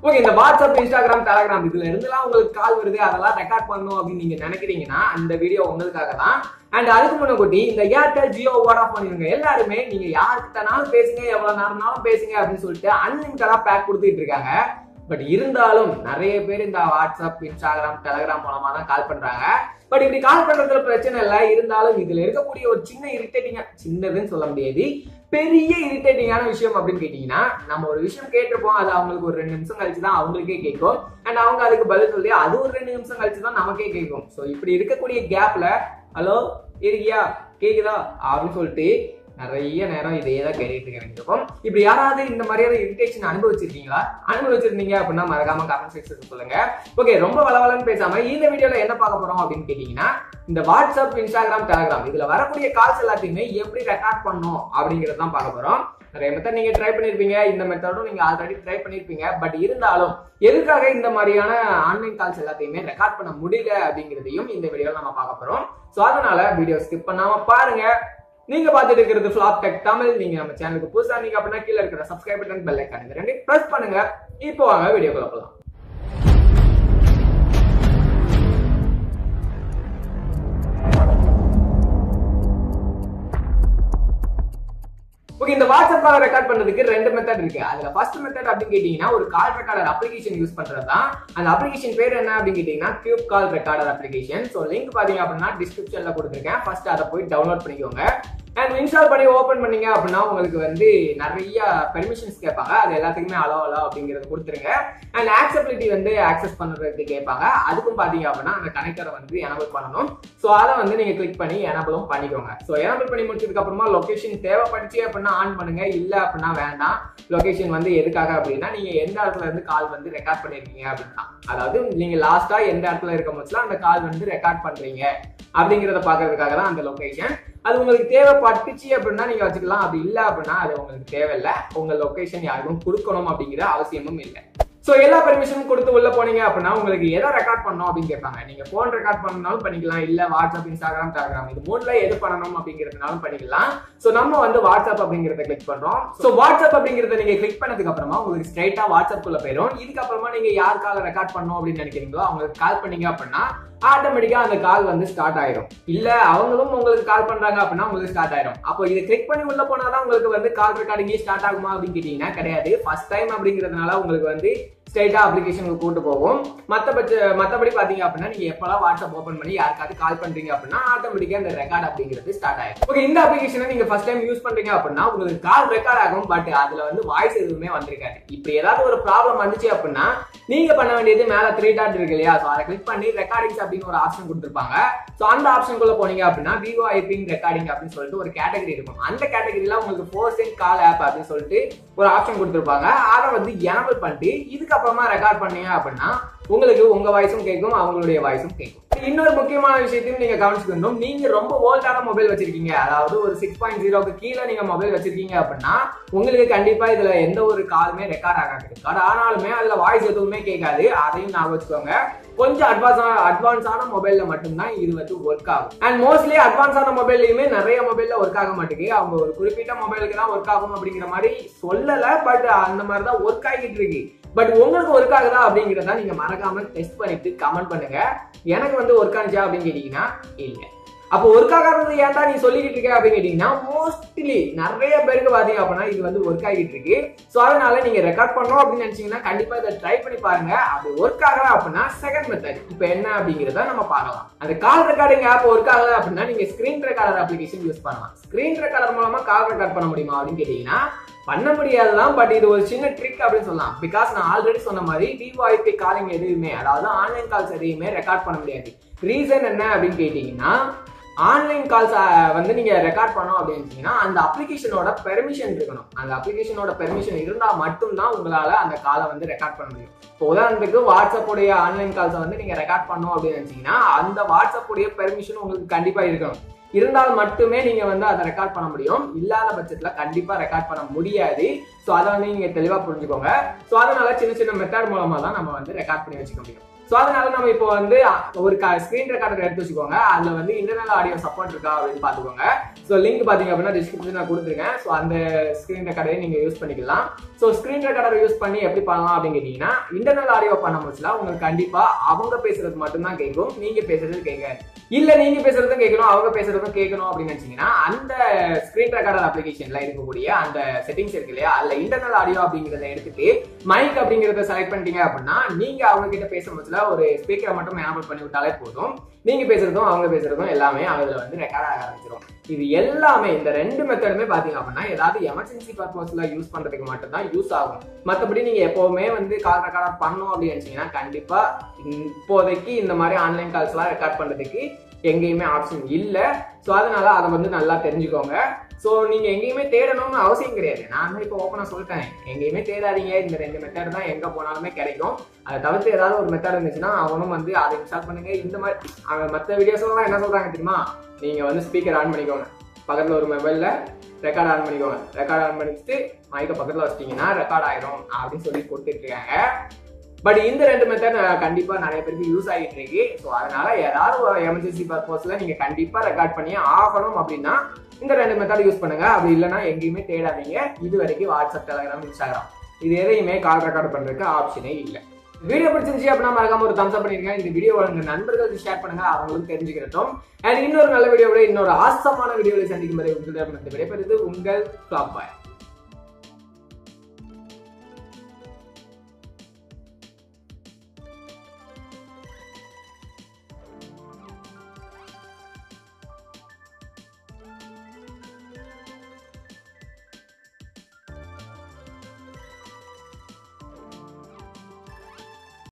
okay இந்த WhatsApp Instagram Telegram இதுல இருந்துலாம் உங்களுக்கு கால் வருது அதெல்லாம் ரெக்கார்ட் பண்ணணும் அப்படின்னு நீங்க நினைக்கிறீங்கன்னா அந்த வீடியோ உங்களுக்காக தான் அண்ட் அதுக்கு முன்னாடி இந்த ஏர்டெல் ஜியோ வோடாஃபோன் இவங்க எல்லாருமே நீங்க யாருக்கிட்டனாலும் பேசுங்க எவ்வளவு நேரம்னாலும் பேசுங்க அப்படின்னு சொல்லிட்டு அன்லிமிட்டடா பேக் கொடுத்துட்டு இருக்காங்க பட் இருந்தாலும் நிறைய பேர் இந்த வாட்ஸ்அப் இன்ஸ்டாகிராம் டெலகிராம் மூலமா தான் கால் பண்றாங்க பட் இப்படி கால் பண்றதுல பிரச்சனை இல்லை இருந்தாலும் இதுல இருக்கக்கூடிய ஒரு சின்ன இரிட்டேட்டிங்கா சின்னதுன்னு சொல்ல முடியாது பெரிய இரிட்டேட்டிங்கான விஷயம் அப்படின்னு கேட்டீங்கன்னா நம்ம ஒரு விஷயம் கேட்டிருப்போம் அது அவங்களுக்கு ஒரு ரெண்டு நிமிஷம் கழிச்சு தான் அவங்களுக்கே கேட்கும் அண்ட் அவங்க அதுக்கு பதில் சொல்லி அது ஒரு ரெண்டு நிமிஷம் கழிச்சு தான் நமக்கே கேட்கும் ஸோ இப்படி இருக்கக்கூடிய கேப்ல ஹலோ இருக்கியா கேக்குதா அப்படின்னு சொல்லிட்டு நிறைய நேரம் இதையே தான் கேட்டுட்டு இருக்க வேண்டியிருக்கும் இப்படி யாராவது இந்த மாதிரியான இரிட்டேஷன் அனுபவிச்சிருக்கீங்களா அனுபவிச்சிருந்தீங்க அப்படின்னா மறக்காம கமெண்ட் செக்ஷன் சொல்லுங்க ஓகே ரொம்ப வளவலன்னு பேசாம இந்த வீடியோல என்ன பார்க்க போறோம் அப்படின்னு கேட்டீங்கன்னா இந்த வாட்ஸ்அப் இன்ஸ்டாகிராம் டெலகிராம் இதுல வரக்கூடிய கால்ஸ் எல்லாத்தையுமே எப்படி ரெக்கார்ட் பண்ணும் அப்படிங்கறது தான் பார்க்க போறோம் நிறைய மெத்தட் நீங்க ட்ரை பண்ணிருப்பீங்க இந்த மெத்தடும் நீங்க ஆல்ரெடி ட்ரை பண்ணிருப்பீங்க பட் இருந்தாலும் எதுக்காக இந்த மாதிரியான ஆன்லைன் கால்ஸ் எல்லாத்தையுமே ரெக்கார்ட் பண்ண முடியல அப்படிங்கிறதையும் இந்த வீடியோல நம்ம பார்க்க போறோம் ஸோ அதனால வீடியோ ஸ்கிப் பண்ணாம பாருங்க நீங்க பார்த்துட்டு இருக்கிறது ஃபிளாப் டெக் தமிழ் நீங்க நம்ம சேனலுக்கு புதுசா நீங்க அப்படின்னா கீழே இருக்கிற சப்ஸ்கிரைப் பட்டன் பெல் ஐக்கான் இந்த ரெண்டையும் பிரஸ் பண்ணுங்க இப்போ வாங்க வீடியோக்குள்ள போலாம் ஓகே இந்த வாட்ஸ்அப் கால் ரெக்கார்ட் பண்றதுக்கு ரெண்டு மெத்தட் இருக்கு அதுல ஃபர்ஸ்ட் மெத்தட் அப்படின்னு கேட்டீங்கன்னா ஒரு கால் ரெக்கார்டர் அப்ளிகேஷன் யூஸ் பண்றது தான் அந்த அப்ளிகேஷன் பேர் என்ன அப்படின்னு கேட்டீங்கன்னா Cube call recorder application so link பாத்தீங்க அப்படின்னா டிஸ்கிரிப்ஷன்ல கொடுத்துருக்கேன் ஃபர்ஸ்ட் அதை போய் டவுன்லோட் பண்ணிக்கோங்க அண்ட் இன்ஸ்டால் பண்ணி ஓப்பன் பண்ணீங்க அப்படின்னா உங்களுக்கு வந்து நிறைய பெர்மிஷன்ஸ் கேட்பாங்க அது எல்லாத்துக்குமே அலோ அலோ அப்படிங்கறது கொடுத்துருங்க அண்ட் ஆக்சபிலிட்டி வந்து ஆக்சஸ் பண்ணுறதுக்கு கேட்பாங்க அதுக்கும் பாத்தீங்க அப்படின்னா அந்த கனெக்டரை வந்து எனபிள் பண்ணணும் ஸோ அதை வந்து நீங்க கிளிக் பண்ணி எனபிளும் பண்ணிக்கோங்க ஸோ எனபிள் பண்ணி முடிச்சதுக்கு அப்புறமா லொகேஷன் தேவைப்பட்டுச்சு அப்படின்னா ஆன் பண்ணுங்க இல்ல அப்படின்னா வேண்டாம் லொகேஷன் வந்து எதுக்காக அப்படின்னா நீங்க எந்த இடத்துல இருந்து கால் வந்து ரெக்கார்ட் பண்ணிருக்கீங்க அப்படின்னா அதாவது நீங்க லாஸ்டா எந்த இடத்துல இருக்க போச்சுல அந்த கால் வந்து ரெக்கார்ட் பண்றீங்க அப்படிங்கறத பாக்குறதுக்காக தான் அந்த லொகேஷன் அது உங்களுக்கு தேவைப்பட்டுச்சு அப்படின்னா நீங்க வச்சுக்கலாம் அப்படி இல்ல அப்படின்னா அது உங்களுக்கு தேவையில்லை உங்க லொகேஷன் யாருக்கும் கொடுக்கணும் அப்படிங்கிற அவசியமும் இல்லை சோ எல்லா பெர்மிஷனும் கொடுத்து உள்ள போனீங்க அப்படின்னா உங்களுக்கு எதை ரெக்கார்ட் பண்ணணும் அப்படின்னு கேட்பாங்க நீங்க போன் ரெக்கார்ட் பண்ணனாலும் பண்ணிக்கலாம் இல்ல வாட்ஸ்அப் இன்ஸ்டாகிராம் டெலிகிராம் இது மூணுல எது பண்ணணும் அப்படிங்கிறதுனாலும் பண்ணிக்கலாம் சோ நம்ம வந்து வாட்ஸ்அப் அப்படிங்கறத கிளிக் பண்றோம் சோ வாட்ஸ்அப் அப்படிங்கறத நீங்க கிளிக் பண்ணதுக்கு அப்புறமா உங்களுக்கு ஸ்ட்ரைட்டா வாட்ஸ்அப் குள்ள போயிடும் இதுக்கப்புறமா நீங்க யார் கால ரெக்கார்ட் பண்ணணும் அப்படின்னு நினைக்கிறீங்களோ அவங்களுக்கு கால் பண்ணீங்க அப்படின்னா ஆட்டோமேட்டிக்கா அந்த கால் வந்து ஸ்டார்ட் ஆயிரும் இல்ல அவங்களும் உங்களுக்கு கால் பண்றாங்க அப்படின்னா உங்களுக்கு ஸ்டார்ட் ஆயிரும் அப்போ இதை கிளிக் பண்ணி உள்ள போனாதான் உங்களுக்கு வந்து கால் ரெக்கார்டிங்கே ஸ்டார்ட் ஆகுமா அப்படின்னு கேட்டீங்கன்னா கிடையாது ஃபர்ஸ்ட் டைம் அப்படிங்கிறதுனால உங்களுக்கு வந்து ஸ்ட்ரைட்டா அப்ளிகேஷனுக்கு கூட்டு போகும் மற்றபட்ச மற்றபடி பாத்தீங்க அப்படின்னா நீங்க எப்பெல்லாம் வாட்ஸ்அப் ஓப்பன் பண்ணி யாருக்காவது கால் பண்றீங்க அப்படின்னா ஆட்டோமேட்டிக்கா இந்த ரெக்கார்ட் அப்படிங்கிறது ஸ்டார்ட் ஆயிடும் ஓகே இந்த அப்ளிகேஷனை நீங்க ஃபர்ஸ்ட் டைம் யூஸ் பண்றீங்க அப்படின்னா உங்களுக்கு கால் ரெக்கார்ட் ஆகும் பட் அதுல வந்து வாய்ஸ் எதுவுமே வந்திருக்காது இப்போ ஏதாவது ஒரு ப்ராப்ளம் வந்துச்சு அப்படின்னா நீங்க பண்ண வேண்டியது மேல த்ரீ டாட் இருக்கு இல்லையா ஸோ அதை கிளிக் பண்ணி ரெக்கார்டிங்ஸ் அப்படின்னு ஒரு ஆப்ஷன் கொடுத்துருப்பாங்க ஸோ அந்த ஆப்ஷனுக்குள்ள போனீங்க அப்படின்னா விவோ ஐபிங் ரெக்கார்டிங் அப்படின்னு சொல்லிட்டு ஒரு கேட்டகரி இருக்கும் அந்த கேட்டகரியில உங்களுக்கு ஃபோர் சென்ட் கால் ஆப் அப்படின்னு சொல்லிட்டு ஒரு ஆப்ஷன் கொடுத்துருப்பாங்க அதை வந்து எனபிள் பண்ணிட்டு இதுக்கப்புறமா ரெக்கார்ட் பண்ணீங்க அப்படின்னா உங்களுக்கு உங்க வாய்ஸும் கேட்கும் அவங்களுடைய வாய்ஸும் கேட்கும் இன்னொரு முக்கியமான விஷயத்தையும் நீங்க கவனிச்சுக்கணும் நீங்க ரொம்ப ஓல்டான மொபைல் வச்சிருக்கீங்க அதாவது ஒரு சிக்ஸ் பாயிண்ட் ஜீரோக்கு கீழே நீங்க மொபைல் வச்சிருக்கீங்க அப்படின்னா உங்களுக்கு கண்டிப்பா இதுல எந்த ஒரு காலுமே ரெக்கார்ட் ஆகாது ரெக்கார்ட் ஆனாலுமே அதுல வாய்ஸ் எதுவுமே கேட்காது அதையும் ஞாபகம் வச்சுக்கோங்க கொஞ்சம் அட்வான்ஸ் அட்வான்ஸான மொபைல்ல மட்டும்தான் இது வந்து ஒர்க் ஆகும் அண்ட் மோஸ்ட்லி அட்வான்ஸான மொபைல்லையுமே நிறைய மொபைல்ல ஒர்க் ஆக மாட்டேங்குது அவங்க ஒரு குறிப்பிட்ட மொபைலுக்கு தான் ஒர்க் ஆகும் அப்படிங்கிற மாதிரி சொல்லல பட் அந்த மாதிரி தான் ஒர்க் ஆகிட்டு இருக்கு பட் உங்களுக்கு ஒர்க் ஆகுதா அப்படிங்கிறத நீங்க மறக்காம டெஸ்ட் பண்ணிட்டு கமெண்ட் பண்ணுங்க எனக்கு வந்து ஒர்க் ஆனிச்சா அப்படின்னு கேட்டீங்கன்னா இல்லை அப்போ ஒர்க் ஆகாதது ஏன்டா நீ சொல்லிக்கிட்டு இருக்க அப்படின்னு கேட்டீங்கன்னா மோஸ்ட்லி நிறைய பேருக்கு பாத்தீங்க அப்படின்னா இது வந்து ஒர்க் ஆகிட்டு இருக்கு ஸோ அதனால நீங்க ரெக்கார்ட் பண்ணணும் அப்படின்னு நினைச்சீங்கன்னா கண்டிப்பா இதை ட்ரை பண்ணி பாருங்க அப்படி ஒர்க் ஆகல அப்படின்னா செகண்ட் மெத்தட் இப்போ என்ன அப்படிங்கிறத நம்ம பார்க்கலாம் அந்த கால் ரெக்கார்டிங் ஆப் ஒர்க் ஆகல அப்படின்னா நீங்க ஸ்கிரீன் ரெக்கார்டர் அப்ளிகேஷன் யூஸ் பண்ணலாம் ஸ்கிரீன் ரெக்கார்டர் மூலமா கால் ரெக்கார்ட் பண்ண முடியுமா அப்படின்னு கேட்டீங்கன்னா பண்ண முடியாதுதான் பட் இது ஒரு சின்ன ட்ரிக் அப்படின்னு சொல்லலாம் பிகாஸ் நான் ஆல்ரெடி சொன்ன மாதிரி விவோஐபி காலிங் எதுவுமே அதாவது ஆன்லைன் கால்ஸ் எதையுமே ரெக்கார்ட் பண்ண முடியாது ரீசன் என்ன அப்படின்னு கேட்டீங்கன்னா ஆன்லைன் கால்ஸ் வந்து நீங்க ரெக்கார்ட் பண்ணோம் அப்படின்னு அந்த அப்ளிகேஷனோட பெர்மிஷன் இருக்கணும் அந்த அப்ளிகேஷனோட பெர்மிஷன் இருந்தா மட்டும்தான் உங்களால அந்த காலை வந்து ரெக்கார்ட் பண்ண முடியும் இப்போ உதாரணத்துக்கு வாட்ஸ்அப்புடைய ஆன்லைன் கால்ஸை வந்து நீங்க ரெக்கார்ட் பண்ணோம் அப்படின்னு நினைச்சீங்கன்னா அந்த வாட்ஸ்அப்புடைய பெர்மிஷன் உங்களுக்கு கண்டிப்பா இருக்கணும் இருந்தால் மட்டுமே நீங்க வந்து அதை ரெக்கார்ட் பண்ண முடியும் இல்லாத பட்சத்துல கண்டிப்பா ரெக்கார்ட் பண்ண முடியாது ஸோ அதை வந்து நீங்க தெளிவா புரிஞ்சுக்கோங்க ஸோ அதனால சின்ன சின்ன மெத்தட் மூலமா தான் நம்ம வந்து ரெக்கார்ட் பண்ணி வச்சுக்க முடியும் ஸோ அதனால நம்ம இப்போ வந்து ஒரு ஸ்க்ரீன் ரெக்கார்டர் எடுத்து வச்சுக்கோங்க அதுல வந்து இன்டர்னல் ஆடியோ சப்போர்ட் இருக்கா அப்படின்னு பாத்துக்கோங்க ஸோ லிங்க் பாத்தீங்க அப்படின்னா டிஸ்கிரிப்ஷன் நான் கொடுத்துருக்கேன் ஸோ அந்த ஸ்க்ரீன் ரெக்கார்டரை நீங்க யூஸ் பண்ணிக்கலாம் ஸோ ஸ்க்ரீன் ரெக்கார்டர் யூஸ் பண்ணி எப்படி பண்ணலாம் அப்படின்னு கேட்டீங்கன்னா இன்டர்னல் ஆடியோ பண்ண முடிச்சல உங்களுக்கு கண்டிப்பா அவங்க பேசுறது மட்டும்தான் கேட்கும் நீங்க பேசுறது கேட்காது இல்ல நீங்க பேசுறதும் கேட்கணும் அவங்க பேசுறதும் கேட்கணும் அப்படின்னு நினைச்சீங்கன்னா அந்த ஸ்கிரீன் ரெக்கார்டர் அப்ளிகேஷன்ல இருக்கக்கூடிய அந்த செட்டிங்ஸ் இருக்கு இல்லையா அதுல இன்டர்னல் ஆடியோ அப்படிங்கறத எடுத்துட்டு மைக் அப்படிங்கறத செலக்ட் பண்ணிட்டீங்க அப்படின்னா நீங்க அவங்க கிட்ட பேசும்போதுல ஒரு ஸ்பீக்கரை மட்டும் எனபிள் பண்ணி விட்டாலே போதும் நீங்க பேசுறதும் அவங்க பேசுறதும் எல்லாமே அதுல வந்து ரெக்கார்ட் ஆக ஆரம்பிச்சிடும் இது எல்லாமே இந்த ரெண்டு மெத்தடுமே பாத்தீங்க அப்படின்னா ஏதாவது எமர்ஜென்சி பர்பஸ்ல யூஸ் பண்றதுக்கு மட்டும்தான் யூஸ் ஆகும் மத்தபடி நீங்க எப்பவுமே வந்து கால் ரெக்கார்ட் பண்ணணும் அப்படின்னு நினைச்சீங்கன்னா கண்டிப்பா இப்போதைக்கு இந்த மாதிரி ஆன்லைன் கால்ஸ் எல்லாம் ரெக்கார்ட் பண்றதுக்கு எங்கேயுமே ஆப்ஷன் இல்லை ஸோ அதனால அதை வந்து நல்லா தெரிஞ்சுக்கோங்க ஸோ நீங்க எங்கேயுமே தேடணும்னு அவசியம் கிடையாது நான் வந்து இப்போ ஓப்பனாக சொல்லிட்டேன் எங்கேயுமே தேடாதீங்க இந்த ரெண்டு மெத்தட் தான் எங்க போனாலுமே கிடைக்கும் அதை தவிர்த்து ஏதாவது ஒரு மெத்தட் இருந்துச்சுன்னா அவனும் வந்து அதை இன்ஸ்டால் பண்ணுங்க இந்த மாதிரி அவன் மற்ற வீடியோஸ்லாம் என்ன சொல்றாங்க தெரியுமா நீங்க வந்து ஸ்பீக்கர் ஆன் பண்ணிக்கோங்க பக்கத்துல ஒரு மொபைல்ல ரெக்கார்ட் ஆன் பண்ணிக்கோங்க ரெக்கார்ட் ஆன் பண்ணிட்டு மைக்கை பக்கத்துல வச்சிட்டீங்கன்னா ரெக்கார்ட் ஆயிரும் அப்படின்னு சொல்லி கொடுத்துட்டு இருக்காங்க பட் இந்த ரெண்டு மெத்தட் கண்டிப்பா நிறைய பேருக்கு யூஸ் ஆகிட்டு இருக்கு ஸோ அதனால ஏதாவது ஒரு எமர்ஜென்சி பர்பஸ்ல நீங்க கண்டிப்பா ரெக்கார்ட் பண்ணி ஆகணும் அப்படின்னா இந்த ரெண்டு மெத்தட் யூஸ் பண்ணுங்க அப்படி இல்லைன்னா எங்கேயுமே தேடாதீங்க இது வரைக்கும் வாட்ஸ்அப் டெலகிராம் இன்ஸ்டாகிராம் இது எதையுமே கால் ரெக்கார்ட் பண்றதுக்கு ஆப்ஷனே இல்லை வீடியோ பிடிச்சிருந்துச்சு அப்படின்னா மறக்காம ஒரு தம்ஸ் அப் பண்ணிருங்க இந்த வீடியோ உங்க நண்பர்களுக்கு ஷேர் பண்ணுங்க அவங்களும் தெரிஞ்சுக்கிறட்டும் அண்ட் இன்னொரு நல்ல வீடியோட இன்னொரு ஆசமான வீடியோவில் சந்திக்கும் வரை உங்களிடம் விடைபெறுது உங்கள் ஃபிளாப் பாய்